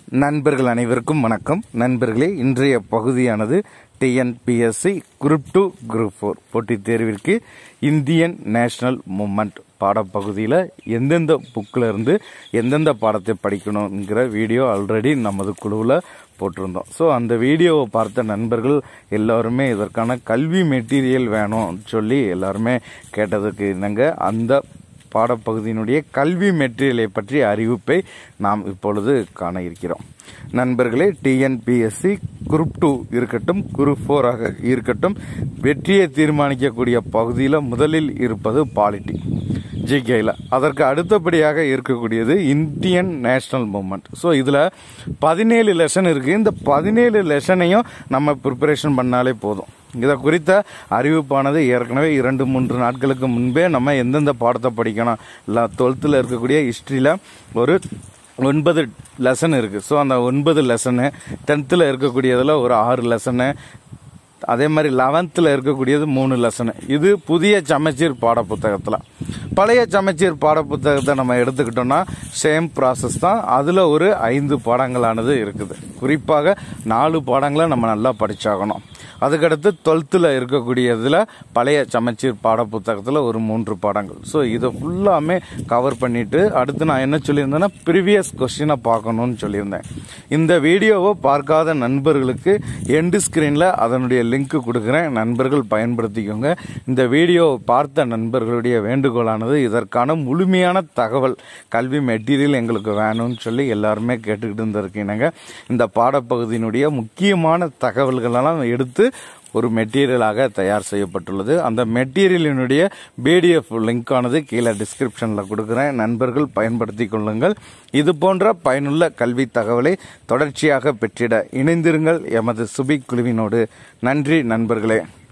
நண்பர்கள் அனைவருக்கும் வணக்கம் நண்பர்களே இன்றைய பகுதியானது TNPSC group two group four போட்டித் தேர்விற்கு இந்தியன் நேஷனல் மூமெண்ட் பாடப்பகுதியில் எந்தெந்த புக்கில் இருந்து எந்தெந்த பாடத்தை படிக்கணுங்கிற வீடியோ ஆல்ரெடி நமது குழுவில் போட்டிருந்தோம் ஸோ அந்த வீடியோவை பார்த்த நண்பர்கள் எல்லாருமே இதற்கான கல்வி மெட்டீரியல் வேணும் சொல்லி எல்லாருமே கேட்டதுக்கு இணங்க அந்த பாடப்பகுதியினுடைய கல்வி மெட்டீரியலை பற்றிய அறிவிப்பை நாம் இப்பொழுது காண இருக்கிறோம் நண்பர்களே டிஎன்பிஎஸ்சி குரூப் டூ இருக்கட்டும் குரூப் ஃபோராக இருக்கட்டும் வெற்றியை தீர்மானிக்கக்கூடிய பகுதியில் முதலில் இருப்பது பாலிட்டி ஜிகேயில் அதற்கு அடுத்தபடியாக இருக்கக்கூடியது இந்தியன் நேஷனல் மூமெண்ட் ஸோ இதில் பதினேழு லெசன் இருக்குது இந்த பதினேழு லெசனையும் நம்ம ப்ரிப்பரேஷன் பண்ணாலே போதும் இதை குறித்த அறிவிப்பானது ஏற்கனவே இரண்டு மூன்று நாட்களுக்கு முன்பே நம்ம எந்தெந்த பாடத்தை படிக்கணும் இல்லை டுவெல்த்தில் இருக்கக்கூடிய ஹிஸ்ட்ரியில் ஒரு ஒன்பது லெசன் இருக்குது ஸோ அந்த ஒன்பது லெசனு டென்த்தில் இருக்கக்கூடியதில் ஒரு ஆறு லெசனு அதே மாதிரி லெவன்த்தில் இருக்கக்கூடியது மூணு லெசனு இது புதிய சமச்சீர் பாடப்புத்தகத்தில் பழைய சமச்சீர் பாடப்புத்தகத்தை நம்ம எடுத்துக்கிட்டோம்னா சேம் ப்ராசஸ் தான் அதில் ஒரு ஐந்து பாடங்களானது இருக்குது குறிப்பாக நாலு பாடங்களை நம்ம நல்லா படிச்சாகணும் அதுக்கடுத்து டுவெல்த்தில் இருக்கக்கூடியதில் பழைய சமச்சீர் பாடப்புத்தகத்தில் ஒரு மூன்று பாடங்கள் ஸோ இதை ஃபுல்லாமே கவர் பண்ணிட்டு அடுத்து நான் என்ன சொல்லியிருந்தேன்னா ப்ரீவியஸ் கொஸ்டினை பார்க்கணும்னு சொல்லியிருந்தேன் இந்த வீடியோவை பார்க்காத நண்பர்களுக்கு எண்டு ஸ்க்ரீனில் அதனுடைய லிங்க் கொடுக்குறேன் நண்பர்கள் பயன்படுத்திக்கோங்க இந்த வீடியோவை பார்த்த நண்பர்களுடைய வேண்டுகோளானது இதற்கான முழுமையான தகவல் கல்வி மெட்டீரியல் எங்களுக்கு வேணும்னு சொல்லி எல்லாருமே கேட்டுக்கிட்டு இருந்திருக்கீங்க இந்த பாடப்பகுதியினுடைய முக்கியமான தகவல்களெல்லாம் எடுத்து ஒரு மெட்டீரியலாக தயார் செய்யப்பட்டுள்ளது அந்த மெட்டீரியலினுடைய பிடிஎஃப் லிங்கானது கீழே டிஸ்கிரிப்ஷனில் கொடுக்குறேன் நண்பர்கள் பயன்படுத்தி கொள்ளுங்கள் இது போன்ற பயனுள்ள கல்வி தகவலை தொடர்ச்சியாக பெற்றிட இணைந்திருங்கள் எமது சுபிக் குழுவினோடு நன்றி நண்பர்களே